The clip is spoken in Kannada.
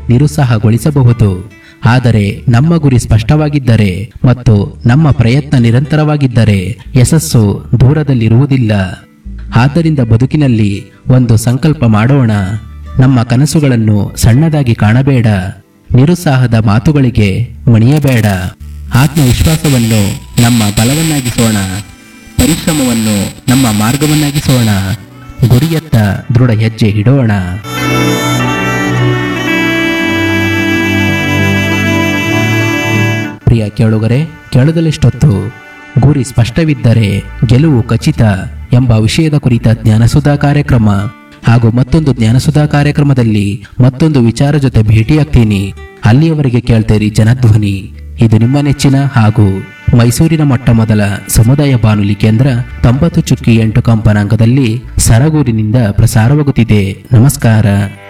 ನಿರುತ್ಸಾಹಗೊಳಿಸಬಹುದು ಆದರೆ ನಮ್ಮ ಗುರಿ ಸ್ಪಷ್ಟವಾಗಿದ್ದರೆ ಮತ್ತು ನಮ್ಮ ಪ್ರಯತ್ನ ನಿರಂತರವಾಗಿದ್ದರೆ ಯಶಸ್ಸು ದೂರದಲ್ಲಿರುವುದಿಲ್ಲ ಆದ್ದರಿಂದ ಬದುಕಿನಲ್ಲಿ ಒಂದು ಸಂಕಲ್ಪ ಮಾಡೋಣ ನಮ್ಮ ಕನಸುಗಳನ್ನು ಸಣ್ಣದಾಗಿ ಕಾಣಬೇಡ ನಿರುತ್ಸಾಹದ ಮಾತುಗಳಿಗೆ ಮಣಿಯಬೇಡ ಆತ್ಮವಿಶ್ವಾಸವನ್ನು ನಮ್ಮ ಬಲವನ್ನಾಗಿಸೋಣ ಪರಿಶ್ರಮವನ್ನು ನಮ್ಮ ಮಾರ್ಗವನ್ನಾಗಿಸೋಣ ಗುರಿಯತ್ತ ದೃಢ ಹೆಜ್ಜೆ ಇಡೋಣ ಪ್ರಿಯ ಕೇಳುಗರೆ ಕೇಳದಲ್ಲಿಷ್ಟೊತ್ತು ಗುರಿ ಸ್ಪಷ್ಟವಿದ್ದರೆ ಗೆಲುವು ಖಚಿತ ಎಂಬ ವಿಷಯದ ಕುರಿತ ಜ್ಞಾನಸುಧಾ ಕಾರ್ಯಕ್ರಮ ಹಾಗೂ ಮತ್ತೊಂದು ಜ್ಞಾನಸುಧಾ ಕಾರ್ಯಕ್ರಮದಲ್ಲಿ ಮತ್ತೊಂದು ವಿಚಾರ ಜೊತೆ ಭೇಟಿಯಾಗ್ತೀನಿ ಅಲ್ಲಿಯವರೆಗೆ ಕೇಳ್ತೇರಿ ಜನಧ್ವನಿ ಇದು ನಿಮ್ಮ ನೆಚ್ಚಿನ ಹಾಗೂ ಮೈಸೂರಿನ ಮೊಟ್ಟ ಮೊದಲ ಸಮುದಾಯ ಬಾನುಲಿ ಕೇಂದ್ರ ತೊಂಬತ್ತು ಚುಕ್ಕಿ ಎಂಟು ಕಂಪನಾಂಕದಲ್ಲಿ ಸರಗೂರಿನಿಂದ ಪ್ರಸಾರವಾಗುತ್ತಿದೆ ನಮಸ್ಕಾರ